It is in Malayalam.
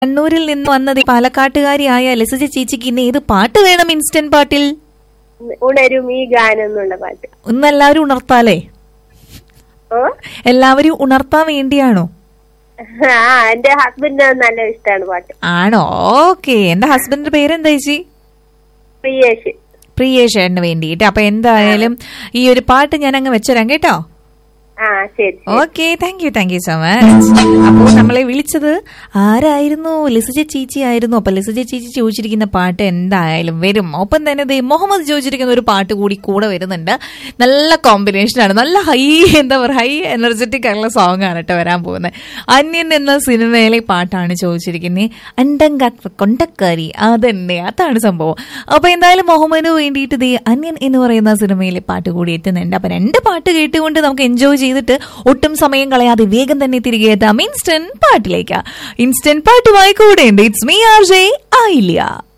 കണ്ണൂരിൽ നിന്ന് വന്നത് ഈ പാലക്കാട്ടുകാരിയായ ലസിജ ചേച്ചിക്ക് ഇന്ന് ഏത് പാട്ട് വേണം ഇൻസ്റ്റന്റ് പാട്ടിൽ ഉണരും ഈ ഗാനം എന്നുള്ള പാട്ട് ഇന്ന് എല്ലാവരും ഉണർത്താലേ ഓ എല്ലാവരും ഉണർത്താൻ വേണ്ടിയാണോ ആ എന്റെ ഹസ്ബൻഡിന് നല്ല ഇഷ്ടമാണ് പാട്ട് ആണോ ഓക്കെ എന്റെ ഹസ്ബൻഡിന്റെ പേരെന്താ ചേച്ചി പ്രിയേഷ് പ്രിയേഷേട്ടന് വേണ്ടിയിട്ട് അപ്പൊ എന്തായാലും ഈ ഒരു പാട്ട് ഞാൻ അങ്ങ് വെച്ചുതരാം കേട്ടോ ആ ശരി ശരി. Okay thank you thank you so much അപ്പോൾ നമ്മളെ വിളിച്ചത് ആരായിരുന്നു ലിസജ ചേച്ചി ആയിരുന്നു അപ്പൊ ലിസജ ചേച്ചി ചോദിച്ചിരിക്കുന്ന പാട്ട് എന്തായാലും വരും ഒപ്പം തന്നെ ദേ മുഹമ്മദ് ചോദിച്ചിരിക്കുന്ന ഒരു പാട്ട് കൂടി കൂടെ വരുന്നുണ്ട് നല്ല കോമ്പിനേഷൻ ആണ് നല്ല ഹൈ എന്താ പറയുക ഹൈ എനർജറ്റിക് ആയിട്ടുള്ള സോങ് ആണ് കേട്ടോ വരാൻ പോകുന്നത് അന്യൻ എന്ന സിനിമയിലെ പാട്ടാണ് ചോദിച്ചിരിക്കുന്നത് അണ്ടങ്കാക്ക കൊണ്ടക്കാരി അതന്നെ അതാണ് സംഭവം അപ്പൊ എന്തായാലും മുഹമ്മദിന് വേണ്ടിയിട്ട് ദേ അന്യൻ എന്ന് പറയുന്ന സിനിമയിലെ പാട്ട് കൂടി എത്തുന്നുണ്ട് അപ്പൊ രണ്ട് പാട്ട് കേട്ടുകൊണ്ട് നമുക്ക് എൻജോയ് ചെയ്തിട്ട് ഒട്ടും സമയം കളയാതെ വേഗം തന്നെ തിരികെ എത്താം ഇൻസ്റ്റന്റ് പാട്ടിലേക്ക് ഇൻസ്റ്റന്റ് പാട്ടുമായി കൂടെ ഉണ്ട് ഇറ്റ്സ് മീ ആർ ജെ ആയില്ല